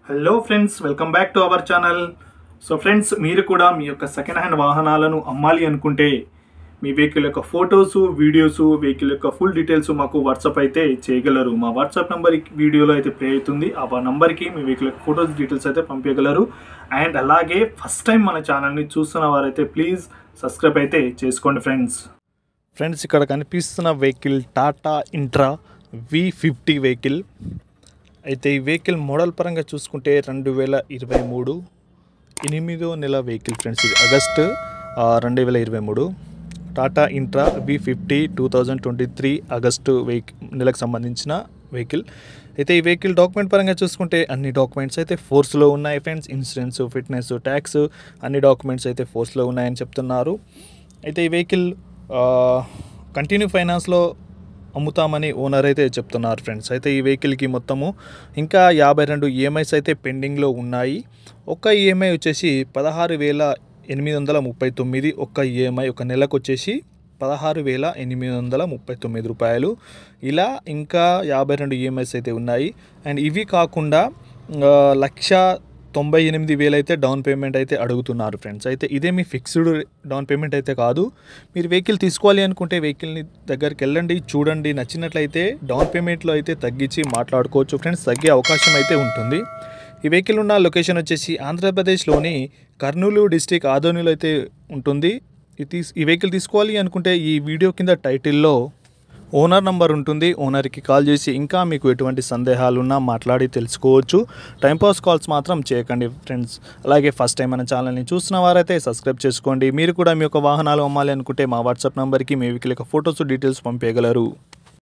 hello friends welcome back to our channel so friends మీరు కూడా మీ యొక్క సెకండ్ హ్యాండ్ వాహనాలను అమ్మాలి అనుకుంటే మీ వెహికల్ యొక్క ఫొటోస్ వీడియోస్ వెహికల్ యొక్క ఫుల్ డీటెయిల్స్ మాకు వాట్సాప్ అయితే చేయగలరు మా వాట్సాప్ నెంబర్ వీడియోలో అయితే ప్లే అవుతుంది ఆ నంబర్కి మీ వెహికల్ యొక్క ఫొటోస్ డీటెయిల్స్ అయితే పంపించగలరు అండ్ అలాగే ఫస్ట్ టైం మన ఛానల్ని చూస్తున్న వారైతే ప్లీజ్ సబ్స్క్రైబ్ అయితే చేసుకోండి ఫ్రెండ్స్ ఫ్రెండ్స్ ఇక్కడ కనిపిస్తున్న vehicle Tata Intra V fifty vehicle అయితే ఈ వెహికల్ మోడల్ పరంగా చూసుకుంటే రెండు వేల ఇరవై మూడు ఎనిమిదో నెల వెహికల్ ఫ్రెండ్స్ ఇది ఆగస్ట్ ఆ, రెండు వేల ఇరవై మూడు Tata Intra V fifty two thousand twenty three August vehicle నెలకు సంబంధించిన వెహికల్ అయితే ఈ వెహికల్ డాక్యుమెంట్ పరంగా చూసుకుంటే అన్ని డాక్యుమెంట్స్ అయితే ఫోర్స్లో ఉన్నాయి ఫ్రెండ్స్ ఇన్సూరెన్స్ ఫిట్నెస్ ట్యాక్స్ అన్ని డాక్యుమెంట్స్ అయితే ఫోర్స్లో ఉన్నాయని చెప్తున్నారు అయితే ఈ వెహికల్ కంటిన్యూ ఫైనాన్స్లో అమ్ముతామని ఓనర్ అయితే చెప్తున్నారు ఫ్రెండ్స్ అయితే ఈ వెహికల్కి మొత్తము ఇంకా యాభై రెండు ఈఎంఐస్ అయితే పెండింగ్లో ఉన్నాయి ఒక్క ఈఎంఐ వచ్చేసి పదహారు వేల ఎనిమిది వందల ముప్పై తొమ్మిది ఒక్క ఈఎంఐ ఒక నెలకు వచ్చేసి పదహారు వేల ఎనిమిది వందల ముప్పై తొమ్మిది రూపాయలు ఇలా ఇంకా యాభై రెండు ఈఎంఐస్ అయితే ఉన్నాయి అండ్ ఇవి కాకుండా ఆ, లక్ష తొంభై ఎనిమిది వేలు అయితే డౌన్ పేమెంట్ అయితే అడుగుతున్నారు ఫ్రెండ్స్ అయితే ఇదే మీ ఫిక్స్డ్ డౌన్ పేమెంట్ అయితే కాదు మీరు వెహికల్ తీసుకోవాలి అనుకుంటే వెహికల్ని దగ్గరికి వెళ్ళండి చూడండి నచ్చినట్లయితే డౌన్ పేమెంట్లో అయితే తగ్గించి మాట్లాడుకోవచ్చు ఫ్రెండ్స్ తగ్గే అవకాశం అయితే ఉంటుంది ఈ వెహికల్ ఉన్న లొకేషన్ వచ్చేసి ఆంధ్రప్రదేశ్లోని కర్నూలు డిస్టిక్ ఆదోనిలో అయితే ఉంటుంది ఇది తీస్- ఈ వెహికల్ తీసుకోవాలి అనుకుంటే ఈ వీడియో కింద టైటిల్లో ఓనర్ నంబర్ ఉంటుంది ఓనర్కి కాల్ చేసి ఇంకా మీకు ఎటువంటి సందేహాలు ఉన్నా మాట్లాడి తెలుసుకోవచ్చు టైంపాస్ కాల్స్ మాత్రం చేయకండి ఫ్రెండ్స్ అలాగే ఫస్ట్ టైం మన ఛానల్ని చూసిన వారైతే సబ్స్క్రైబ్ చేసుకోండి మీరు కూడా మీ యొక్క వాహనాలు అమ్మాలి అనుకుంటే మా వాట్సాప్ నెంబర్కి మీ వెహికల్ యొక్క ఫొటోస్ డీటెయిల్స్ పంపేయగలరు